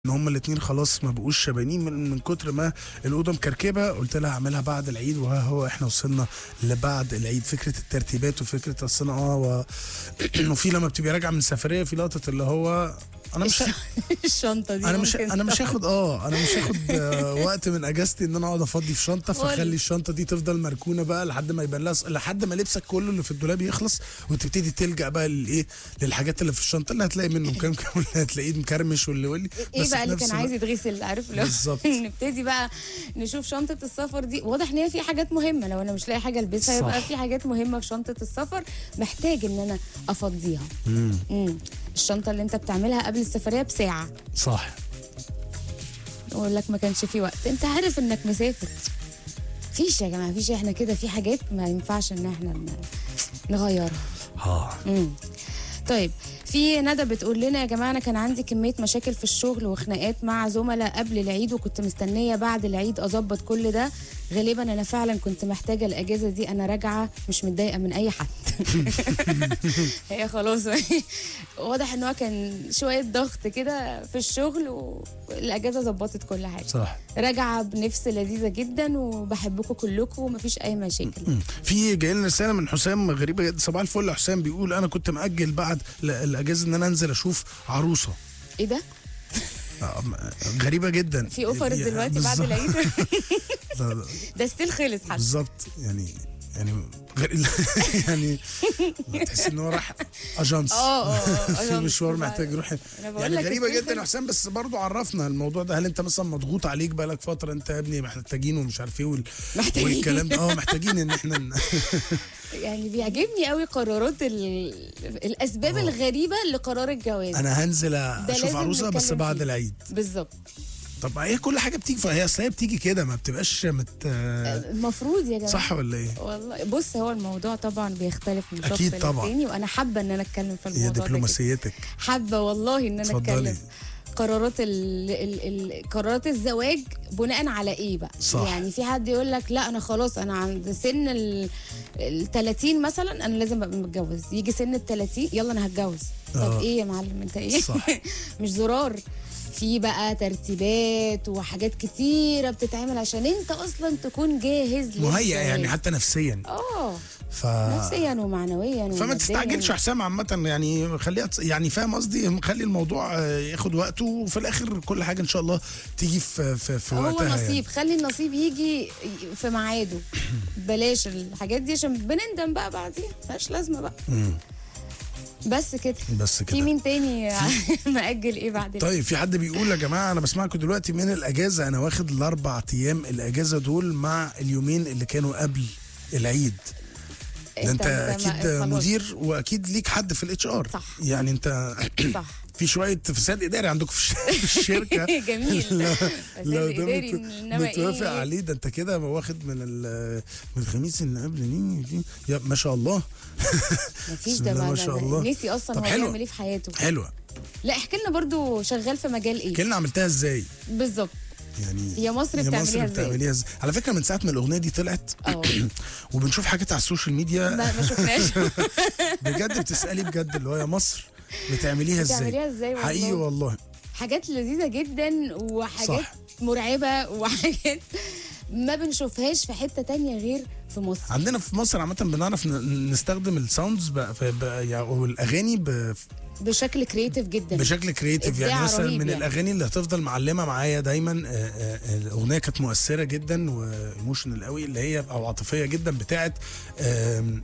ان هما الاتنين خلاص ما بقوش شبانين من, من كتر ما الاوضه مكركبه قلت لها هعملها بعد العيد وها هو احنا وصلنا لبعد العيد فكره الترتيبات وفكره اصل أنا اه و... وفي لما بتبقي راجعه من سفريه في لقطه اللي هو انا مش الشنطه دي انا مش ممكن انا مش تاخد- هاخد اه انا مش هاخد آه، وقت من اجازتي ان انا اقعد افضي في شنطه ولا- فاخلي الشنطه دي تفضل مركونه بقى لحد ما يبان لها لحد ما لبسك كله اللي في الدولاب يخلص وتبتدي تلجا بقى للايه للحاجات اللي في الشنطه اللي هتلاقي منه كام كام واللي هتلاقيه مكرمش واللي واللي ايه بس بقى في اللي نفس كان عايز الوقت- يتغسل عارف لو بالظبط. نبتدي بقى نشوف شنطه السفر دي واضح ان هي في حاجات مهمه لو انا مش لاقي حاجه البسها صح. يبقى في حاجات مهمه في شنطه السفر محتاج ان انا افضيها مم. امم الشنطه اللي انت بتعملها قبل السفريه بساعه صح يقول لك ما كانش في وقت انت عارف انك مسافر فيش يا جماعه فيش احنا كده في حاجات ما ينفعش ان احنا ن- نغيرها اه امم طيب في ندى بتقول لنا يا جماعه انا كان عندي كميه مشاكل في الشغل وخناقات مع زملاء قبل العيد وكنت مستنيه بعد العيد اظبط كل ده غالبا انا فعلا كنت محتاجه الاجازه دي انا راجعه مش متضايقه من اي حد هي خلاص واضح ان هو كان شويه ضغط كده في الشغل والاجازه ظبطت كل حاجه صح راجعه بنفس لذيذه جدا وبحبكم كلكم ومفيش اي مشاكل مم. في جاي لنا رساله من حسام غريبه جدا صباح الفل يا حسام بيقول انا كنت مأجل بعد ل- الاجازه ان انا انزل اشوف عروسه ايه ده آه، م- غريبه جدا في اوفرز يعني دلوقتي بعد بالظبط. العيد لا، لا، ده ستيل خلص حتى بالظبط يعني يعني غير يعني تحس ان هو راح اجانس اه اه في أجانس. مشوار محتاج يروح أنا بقول يعني لك غريبه السيف جدا يا حسام بس برضو عرفنا الموضوع ده هل انت مثلا مضغوط عليك بقالك فتره انت يا ابني محتاجين ومش عارف ايه وال... محتاجين. والكلام ده اه محتاجين ان احنا ن- يعني بيعجبني قوي قرارات ال... الاسباب آه. الغريبه لقرار الجواز انا هنزل اشوف لازم عروسه بس نتكلم بعد فيه. العيد بالظبط طب هي كل حاجه بتيجي فهي اصل هي بتيجي كده ما بتبقاش مت المفروض يا جماعه صح ولا ايه؟ والله بص هو الموضوع طبعا بيختلف من شخص أكيد طبعاً. للتاني وانا حابه ان انا اتكلم في هي الموضوع ده كده. دبلوماسيتك حابه والله ان انا اتفضلي. اتكلم قرارات ال ال ال قرارات الزواج بناء على ايه بقى صح. يعني في حد يقول لك لا انا خلاص انا عند سن ال ال 30 مثلا انا لازم ابقى متجوز يجي سن ال 30 يلا انا هتجوز طب آه. ايه يا معلم انت ايه صح. مش زرار في بقى ترتيبات وحاجات كتيره بتتعمل عشان انت اصلا تكون جاهز مهيئ للزواج. يعني حتى نفسيا اه ف نفسيا ومعنويا فما ومادياً. تستعجلش يا حسام عامة يعني خليها تص- يعني فاهم قصدي خلي الموضوع آه، ياخد وقته وفي الاخر كل حاجة ان شاء الله تيجي في في, في هو وقتها نصيب يعني. خلي النصيب يجي في ميعاده بلاش الحاجات دي عشان بنندم بقى بعدين ملهاش لازمه بقى مم. بس كده بس في كده مين تاني مأجل ايه بعد العيد؟ طيب في حد بيقول يا جماعة أنا بسمعكم دلوقتي من الأجازة أنا واخد الأربع أيام الأجازة دول مع اليومين اللي كانوا قبل العيد ده أنت ما- أكيد خلاص. مدير وأكيد ليك حد في الاتش ار صح. يعني أنت صح في شوية فساد إداري عندكم في الش- في الشركة جميل لو- فساد لو ده إداري، مت- إنما متوافق إيه؟ عليه ده انت كده واخد من ال- من الخميس اللي قبل دي دي يا ما شاء الله مفيش بسم ده الله ما ما شاء الله. نسي اصلا طب هو حلو. بيعمل ايه في حياته حلوه لا احكي لنا برضو شغال في مجال ايه كلنا عملتها ازاي بالظبط يعني يا مصر يا بتعمليها مصر ازاي؟ بتعمليها ازاي على فكره من ساعه ما الاغنيه دي طلعت اه وبنشوف حاجات على السوشيال ميديا ما ما شفناش بجد بتسالي بجد اللي هو يا مصر بتعمليها ازاي بتعمليها ازاي والله؟ حقيقي والله حاجات لذيذه جدا وحاجات صح. مرعبه وحاجات ما بنشوفهاش في حته تانية غير في مصر عندنا في مصر عامه بنعرف ن- نستخدم الساوندز ب- ف- ب- يعني والاغاني ب- بشكل كرييتيف جدا بشكل كرييتيف يعني إبداع مثلا رهيب من يعني. الاغاني اللي هتفضل معلمه معايا دايما آه، آه، الاغنيه كانت مؤثره جدا وايموشنال قوي اللي هي او عاطفيه جدا بتاعت آم،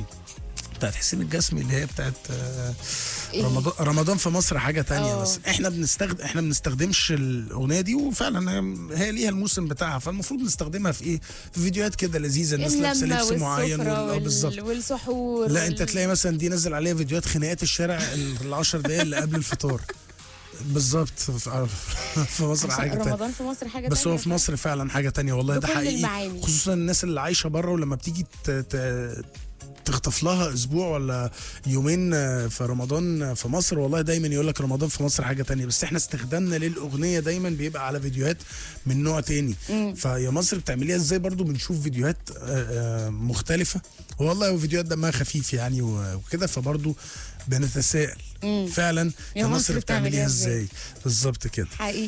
بتاعت حسين الجسمي اللي هي بتاعت آه، إيه؟ رمضان رمضان في مصر حاجه تانية آه. بس احنا بنستخدم احنا بنستخدمش الاغنيه دي وفعلا هي- هي ليها الموسم بتاعها فالمفروض نستخدمها في ايه في فيديوهات كده لذيذه الناس لابسه اللمه لبس معين والسفره وال- آه، بالظبط وال... والسحور لا انت وال- تلاقي مثلا دي نزل عليها فيديوهات خناقات الشارع ال- العشر دقايق اللي قبل الفطار بالظبط في في مصر عشان حاجه تانية رمضان في مصر حاجه بس تانية هو في مصر فعلا حاجه تانية والله ده بكل حقيقي المعاني. خصوصا الناس اللي عايشه بره ولما بتيجي ت... ت... تخطف لها اسبوع ولا يومين آه، في رمضان آه، في مصر والله دايما يقول لك رمضان في مصر حاجه تانية بس احنا استخدامنا للاغنيه دايما بيبقى على فيديوهات من نوع تاني فيا مصر بتعمليها ازاي برضو بنشوف فيديوهات آه، آه، مختلفه والله وفيديوهات دمها خفيف يعني و- وكده فبرضو بنتساءل فعلا يا يا مصر مصر بتعمليها بتعمليها إزاي؟ ازاي بالظبط كده حقيقي